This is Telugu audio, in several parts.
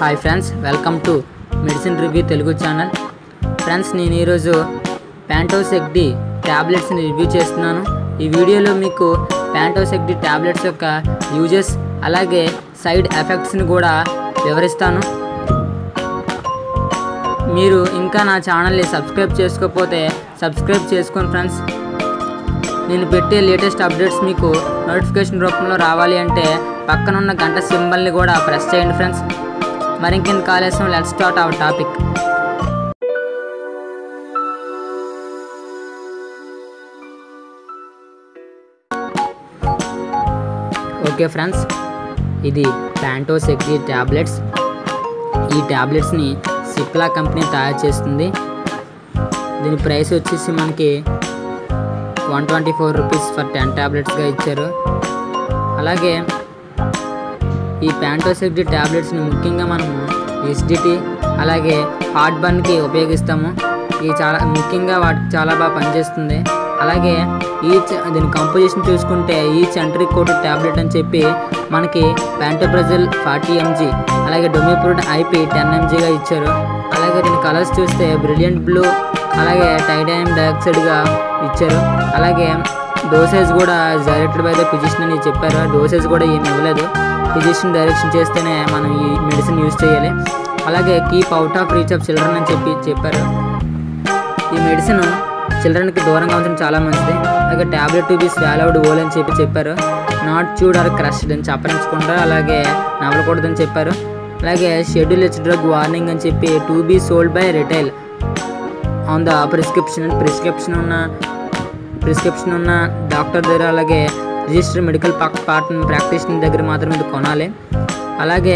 hi friends welcome to medicine review Telugu channel friends నేను ఈరోజు ప్యాంటోసెక్ డి ట్యాబ్లెట్స్ని రివ్యూ చేస్తున్నాను ఈ వీడియోలో మీకు ప్యాంటోసెక్ డి ట్యాబ్లెట్స్ యొక్క యూజెస్ అలాగే సైడ్ ఎఫెక్ట్స్ని కూడా వివరిస్తాను మీరు ఇంకా నా ఛానల్ని సబ్స్క్రైబ్ చేసుకోకపోతే సబ్స్క్రైబ్ చేసుకోండి ఫ్రెండ్స్ నేను పెట్టే లేటెస్ట్ అప్డేట్స్ మీకు నోటిఫికేషన్ రూపంలో రావాలి అంటే పక్కనున్న గంట సింబల్ని కూడా ప్రెస్ చేయండి ఫ్రెండ్స్ మరింకెంత కాలేసం let start our topic okay friends ఇది ప్యాంటోసెక్జీ ట్యాబ్లెట్స్ ఈ ట్యాబ్లెట్స్ని సిప్లా కంపెనీ తయారు చేస్తుంది దీని ప్రైస్ వచ్చేసి మనకి one twenty four rupees for ten ట్యాబ్లెట్స్గా ఇచ్చారు అలాగే ఈ ప్యాంటోసెక్డి ట్యాబ్లెట్స్ని ముఖ్యంగా మనము ఎస్డిటి అలాగే హార్ట్ బర్న్కి ఉపయోగిస్తాము ఇది చాలా ముఖ్యంగా వాటికి చాలా బాగా పనిచేస్తుంది అలాగే ఈచ్ దీని కంపోజిషన్ చూసుకుంటే ఈచ్ ఎంట్రీ కోటెడ్ ట్యాబ్లెట్ అని చెప్పి మనకి ప్యాంటోప్రజల్ ఫార్టీ ఎంజీ అలాగే డొమిప్రూడ్ ఐపీ టెన్ ఎంజీగా ఇచ్చారు అలాగే దీని కలర్స్ చూస్తే బ్రిలియంట్ బ్లూ అలాగే టైటానియం డైఆక్సైడ్గా ఇచ్చారు అలాగే డోసేజ్ కూడా డైరెక్టెడ్ బై ద ఫిజిషియన్ అని చెప్పారు డోసేజ్ కూడా ఏమి ఇవ్వలేదు ఫిజిషియన్ డైరెక్షన్ చేస్తేనే మనం ఈ మెడిసిన్ యూజ్ చేయాలి అలాగే keep out of reach of children అని చెప్పి చెప్పారు ఈ మెడిసిన్ చిల్డ్రన్కి దూరంగా ఉంచడం చాలా మంచిది అలాగే tablet to be swallowed whole అని చెప్పి చెప్పారు నాట్ చూడ్ ఆర్ క్రష్డ్ అని చెప్పరించకుండా అలాగే నవ్వకూడదని చెప్పారు అలాగే షెడ్యూల్ హెచ్ డ్రగ్ వార్నింగ్ అని చెప్పి to be sold by retail on the prescription prescription ఉన్న ప్రిస్క్రిప్షన్ ఉన్న డాక్టర్ దగ్గర అలాగే రిజిస్టర్ మెడికల్ పార్ట్ ప్రాక్టీషనర్ దగ్గర మాత్రమే ఇది కొనాలి అలాగే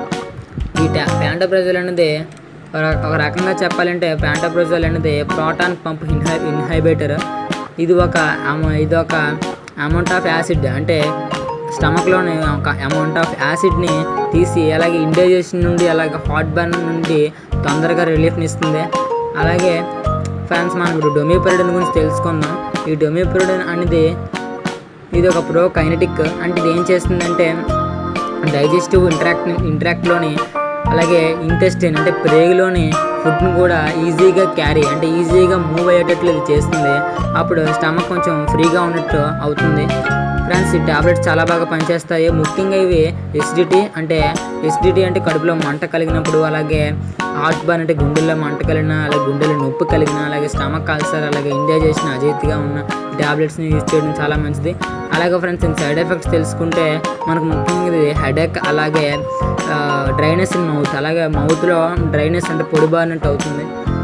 ఈ ప్యాంటోప్రజల్ అనేది ఒక- ఒక రకంగా చెప్పాలంటే ప్యాంటోప్రజల్ అనేది ప్రోటాన్ పంప్ ఇన్హై ఇన్హైబిటర్ ఇది ఒక అమ- ఇది ఒక అమౌంట్ ఆఫ్ యాసిడ్ అంటే స్టమక్లోని ఒక అమౌంట్ ఆఫ్ యాసిడ్ని తీసి అలాగే ఇండైజెషన్ నుండి అలాగే హాట్ బర్న్ నుండి తొందరగా రిలీఫ్ని ఇస్తుంది అలాగే ఫ్రెండ్స్ మనం ఇప్పుడు డొమిపరిడన్ గురించి తెలుసుకుందాం ఈ డొమిపరిడన్ అనేది ఇది ఒక ప్రో కైనటిక్ అంటే ఇది ఏం చేస్తుందంటే డైజెస్టివ్ ఇంటరాక్ట్ ఇంటరాక్ట్లోని అలాగే ఇంటెస్టిన్ అంటే ప్రేగులోని ఫుడ్ని కూడా ఈజీగా క్యారీ అంటే ఈజీగా మూవ్ అయ్యేటట్లు ఇది చేస్తుంది అప్పుడు స్టమక్ కొంచెం ఫ్రీగా ఉన్నట్టు అవుతుంది ఫ్రెండ్స్ ఈ టాబ్లెట్స్ చాలా బాగా పనిచేస్తాయి ముఖ్యంగా ఇవి ఎసిడిటీ అంటే ఎసిడిటీ అంటే కడుపులో మంట కలిగినప్పుడు అలాగే హార్ట్ బర్న్ అంటే గుండెల్లో మంట కలిగిన అలాగే గుండెలో నొప్పి కలిగిన అలాగే స్టమక్ అల్సర్ అలాగే ఇండైజెషన్ అజీతిగా ఉన్న ట్యాబ్లెట్స్ని యూజ్ చేయడం చాలా మంచిది అలాగే ఫ్రెండ్స్ దీని సైడ్ ఎఫెక్ట్స్ తెలుసుకుంటే మనకు ముఖ్యంగా ఇది హెడేక్ అలాగే డ్రైనెస్ ఇన్ మౌత్ అలాగే మౌత్లో డ్రైనెస్ అంటే పొడిబారినట్టు అవుతుంది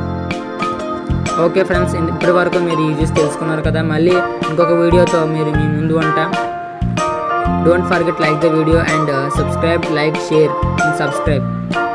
ఓకే ఫ్రెండ్స్ ఇప్పటి వరకు మీరు ఈ యూజెస్ తెలుసుకున్నారు కదా మళ్ళీ ఇంకొక వీడియోతో మీరు మీ ముందు ఉంటా don't forget like the video and subscribe like share and subscribe